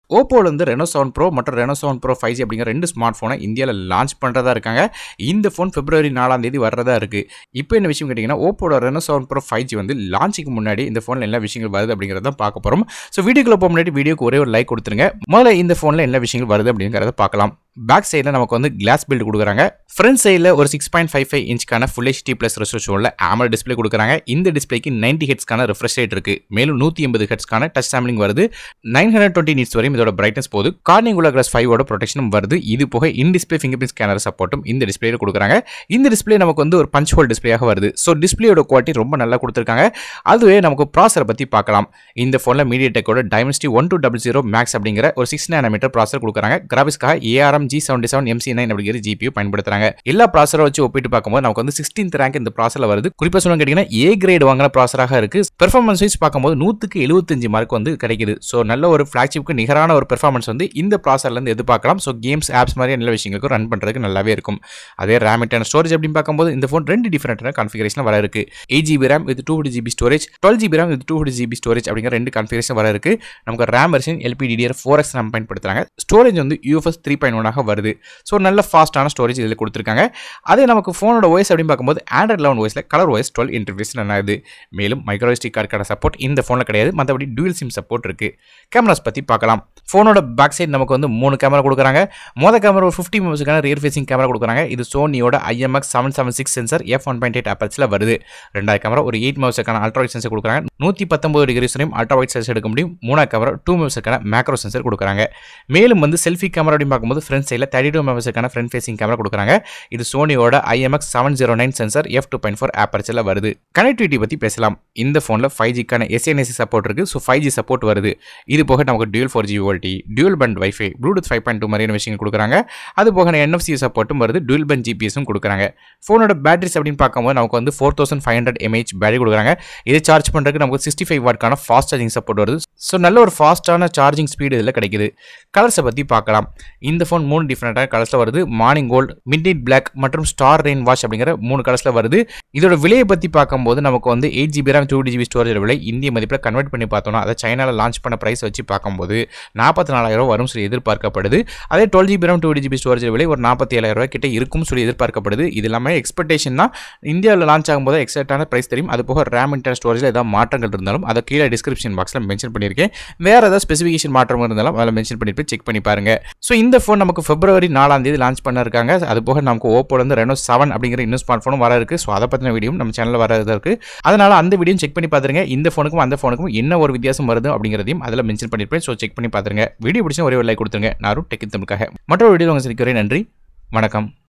ஓப்போல இருந்து Reno seven Pro மற்றும் Reno seven Pro five G அப்படிங்கிற ரெண்டு ஸ்மார்ட் ஃபோனை இந்தியாவில் லான்ச் பண்ணுறதா இருக்காங்க இந்த ஃபோன் பிப்ரவரி நாலாம் தேதி வர்றதா இருக்குது இப்போ என்ன விஷயம் கேட்டிங்கன்னா ஓப்போட Reno seven Pro five G வந்து லான்ச்சுக்கு முன்னாடி இந்த ஃபோனில் என்ன விஷயங்கள் வருது அப்படிங்கிறத பார்க்க போகிறோம் ஸோ வீடியோக்குள்ள போக முன்னாடி வீடியோக்கு ஒரே ஒரு லைக் கொடுத்துருங்க முதல்ல இந்த ஃபோனில் என்ன விஷயங்கள் வருது அப்படிங்கிறத பார்க்கலாம் பேக் சைடில் நமக்கு வந்து கிளாஸ் பில்டு கொடுக்குறாங்க ஃப்ரண்ட் சைடில் ஒரு சிக்ஸ் பாயிண்ட் ஃபைவ் ஃபைவ் இன்ச்க்கான ஃபுல் ஹெச்டி ப்ளஸ் ரெசல்யூஷனில் ஆமல் டிஸ்பிளே கொடுக்குறாங்க இந்த டிஸ்பிளேக்கு நைன்டி ஹெட்ஸ்க்கான ரெஃப்ரெஷ் ரேட் இருக்கு மேலும் நூற்றி எண்பது ஹெட்ஸ்க்கான டச் சாம்பிளிங் வருது நைன் ஹண்ட்ரட் டுவெண்ட்டி நிட்ஸ் வரையும் இதோட பிரைட்னஸ் போகுது கார்னிங் உள்ள கிளாஸ் ஃபைவோட ப்ரொடெக்ஷனும் வருது இது போக in display fingerprint scanner சப்போர்ட்டும் இந்த டிஸ்பிளேல கொடுக்குறாங்க இந்த டிஸ்பிளே நமக்கு வந்து ஒரு பஞ்ச் ஹோல் டிஸ்பிளேயாக வருது ஸோ டிஸ்பிளேயோட குவாலிட்டி ரொம்ப நல்லா கொடுத்துருக்காங்க அதுவே நமக்கு ப்ராசரை பற்றி பார்க்கலாம் இந்த ஃபோனில் மீடியா டெக்கோட Dimensity one two double zero Max அப்படிங்கிற ஒரு சிக்ஸ் நேனோமீட்டர் ப்ராசர் கொடுக்குறாங்க கிராபிக்ஸ்க்காக ARM G seventy seven MC nine அப்படிங்கிற ஜிபியூ பயன்படுத்துறாங்க எல்லா ப்ராசரை வச்சு ஒப்பிட்டு பார்க்கும்போது நமக்கு வந்து சிக்ஸ்டீன்த் ரேங்க் இந்த ப்ராசரில் வருது குறிப்பாக சொல்லணும் கேட்டிங்கன்னா ஏ கிரேட் வாங்கின ப்ராசராக இருக்கு பெர்ஃபார்மன்ஸ் வைஸ் பார்க்கும்போது நூற்றுக்கு எழுபத்தஞ்சு மார்க் வந்து கிடைக்குது ஸோ நல்ல ஒரு ஃப்ளாக்ஷிப்க்கு நிகரான ஒரு பெர்ஃபார்மன்ஸ் வந்து இந்த ப்ராசர்லேருந்து எதிர்பார்க்கலாம் ஸோ கேம்ஸ் ஆப்ஸ் மாதிரி நல்ல விஷயங்களுக்கு ரன் பண்ணுறதுக்கு நல்லாவே இருக்கும் அதே ரேம் அண்ட் ஸ்டோரேஜ் அப்படின்னு பார்க்கும்போது இந்த ஃபோன் ரெண்டு டிஃபரெண்டான கன்ஃபிகரேஷன் வர இருக்கு eight GB RAM with two hundred GB storage twelve GB RAM with two hundred GB storage அப்படிங்கிற ரெண்டு கன்ஃபிகரேஷன் வர இருக்கு நமக்கு RAM version LPDDR four X நம்ம பயன்படுத்துறாங்க ஸ்டோரேஜ் வந்து யூஎஃப்எஸ் த்ரீ பாயிண்ட் ஒன்னாக வருது ஸோ நல்ல ஃபாஸ்ட்டான ஸ்டோரேஜ் இதில் கொடுத்துருக்காங்க அதே நமக்கு ஃபோனோட ஓஎஸ் அப்படின்னு பார்க்கும்போது ஆண்ட்ராய்ட் லெவன் ஓஎஸில் கலர் ஓஎஸ் டுவெல் இன்டர்ஃபேஸ் ஆகுது மேலும் மைக்ரோஸ்டிக் கார்டுக்கான சப்போர்ட் இந்த ஃபோனில் கிடையாது மற்றபடி டூயல் சிம் சப்போர்ட் இருக்குது கேமராஸ் பற்றி பார்க்கலாம் ஃபோனோட பேக் சைடு நமக்கு வந்து மூணு கேமரா கொடுக்குறாங்க மொதல் கேமரா ஒரு ஃபிஃப்டி மெம்பர்ஸுக்கான ரியர் ஃபேசிங் கேமரா கொடுக்குறாங்க இது சோனியோட IMX seven seven six sensor F one point eight அப்பல்ஸில் வருது ரெண்டாவது கேமரா ஒரு எயிட் மெம்பர்ஸுக்கான அல்ட்ராவைட் சென்சர் கொடுக்குறாங்க நூற்றி பத்தொம்பது டிகிரி வரையும் அல்ட்ராவைட் சென்சர் எடுக்க முடியும் மூணாவது கேமரா டூ மெம்பர்ஸுக்கான மேக்ரோ சென்சர் கொடுக்குறாங்க மேலும் வந்து செல்ஃபி கேமரா அப்படின்னு பார்க்கும்போது ஃப்ரண்ட் சைடில் தேர்ட்டி டூ மெம்பர்ஸுக்கான ஃப்ரண்ட் ஃபேசிங் கேமரா கொடுக்குறாங்க இது சோனியோட IMX seven zero nine sensor f two point four ஆப்பர்ச்சில் வருது கனெக்டிவிட்டி பற்றி பேசலாம் இந்த ஃபோனில் ஃபைவ் ஜிக்கான எஸ்என்எஸ்சி சப்போர்ட் இருக்குது ஸோ ஃபைவ் ஜி சப்போர்ட் வருது இது போக நமக்கு dual four G VoLTE dual band wifi Bluetooth five point two மாதிரியான விஷயங்கள் கொடுக்குறாங்க அது போக என்எஃப்சி சப்போர்ட்டும் வருது டியூல் பண்ட் ஜிபிஎஸும் கொடுக்குறாங்க ஃபோனோட பேட்டரிஸ் அப்படின்னு பார்க்கும்போது நமக்கு வந்து four thousand five hundred mAh battery கொடுக்குறாங்க இதை சார்ஜ் பண்ணுறதுக்கு நமக்கு சிக்ஸ்டி ஃபைவ் வாட்க்கான ஃபாஸ்ட் சார்ஜிங் சப்போர்ட் வருது ஸோ நல்ல ஒரு ஃபாஸ்ட்டான சார்ஜிங் ஸ்பீடு இதில் கிடைக்குது கலர்ஸை பற்றி பார்க்கலாம் இந்த ஃபோன் மூணு டிஃப்ரெண்ட்டான கலர்ஸில் வருது morning gold midnight black மற்றும் ஸ்டார் ரெயின் வாஷ் அப்படிங்கிற மூணு கலர்ஸில் வருது இதோட விலையை பற்றி பார்க்கும்போது நமக்கு வந்து eight GB RAM two GB storage விலை இந்திய மதிப்பில் கன்வெர்ட் பண்ணி பார்த்தோம்னா அதை சைனாவில் லான்ச் பண்ண ப்ரைஸ் வச்சு பார்க்கும்போது நாற்பத்தி நாலாயிரம் வரும் சொல்லி எதிர்பார்க்கப்படுது அதே twelve GB RAM two GB storage விலை ஒரு நாற்பத்தி ஏழாயிரம் ரூபாய் கிட்ட இருக்கும் சொல்லி எதிர்பார்க்கப்படுது இது எல்லாமே எக்ஸ்பெக்டேஷன் தான் இந்தியாவில் லான்ச் ஆகும்போது எக்ஸாக்டான ப்ரைஸ் தெரியும் அது போக ரேம் இன்டர் ஸ்டோரேஜில் ஏதாவது மாற்றங்கள் இருந்தாலும் அதை கீழே டிஸ்கிரிப்ஷன் பாக்ஸில் மென்ஷன் பண்ணியிருக்கேன் வேறு ஏதாவது ஸ்பெசிஃபிகேஷன் மாற்றம் இருந்தாலும் அதில் மென்ஷன் பண்ணிட்டு செக் பண்ணி பாருங்க ஸோ இந்த ஃபோன் நமக்கு பிப்ரவரி நாலாம் தேதி லான்ச் பண்ண இருக்காங்க அது போக நமக்கு ஓப்போலேருந்து ரெனோ செவன் அப்படிங்கிற இன்னும் ஸ்மார்ட் ஃபோனும் வர இருக்கு ஸோ அதை பற்றின வீடியோ நம்ம சேனலில் வர இருக்கு அதனால அந்த வீடியோ செக் பண்ணி பார்த்துருங்க இந்த ஃபோனுக்கும் அந்த ஃபோனுக்கும் என்ன ஒரு வித்தியாசம் வருது அப்படிங்கிறதையும் அதில் மென்ஷன் பண்ணியிருப்பேன் ஸோ செக் பண்ணி பார்த்துருங்க வீடியோ பிடிச்சா ஒரே ஒரு லைக் கொடுத்துருங்க நானும் டெக்கின் தமிழுக்காக மற்றொரு வீடியோ உங்கள் சந்திக்கிறேன் நன்றி வணக்கம்